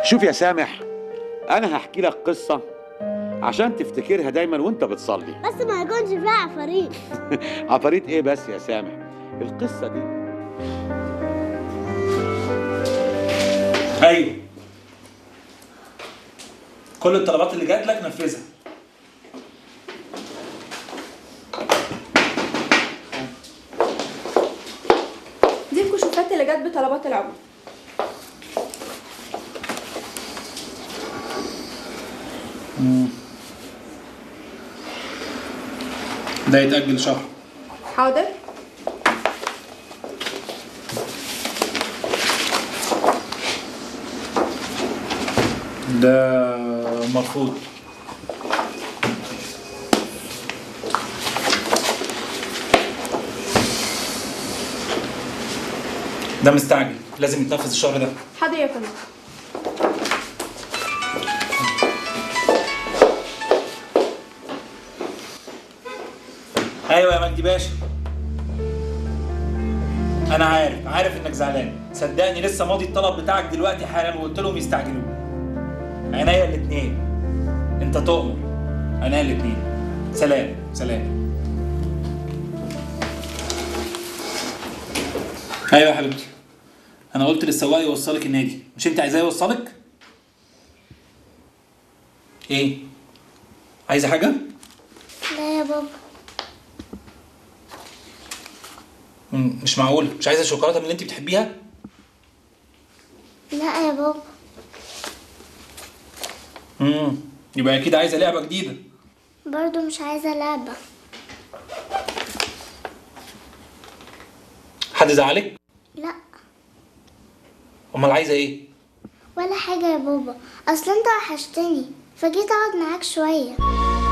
شوف يا سامح انا هحكي لك قصه عشان تفتكرها دايما وانت بتصلي بس ما يكونش فيها عفاريت عفاريت ايه بس يا سامح القصه دي ايوه كل الطلبات اللي جات لك نفذها دي الكشوفات اللي جت بطلبات العمر ده يتأجل شهر حاضر ده مرفوض ده مستعجل لازم يتنفذ الشهر ده حاضر يا فندم ايوه يا مجدي باشا انا عارف عارف انك زعلان صدقني لسه ماضي الطلب بتاعك دلوقتي حالا وقلت لهم يستعجلوه عينيا الاتنين انت تؤمر عينيا الاتنين سلام سلام ايوه يا حبيبتي انا قلت للسواق يوصلك النادي مش انت عايزاه يوصلك ايه عايزه حاجه لا يا بابا مم، مش معقول مش عايزه شوكولاته من اللي انت بتحبيها لا يا بابا امم يبقى اكيد عايزه لعبه جديده برضو مش عايزة لعبة حد زعلك لا امال عايزه ايه ولا حاجة يا بابا أصل أنت وحشتني فجيت أقعد معاك شوية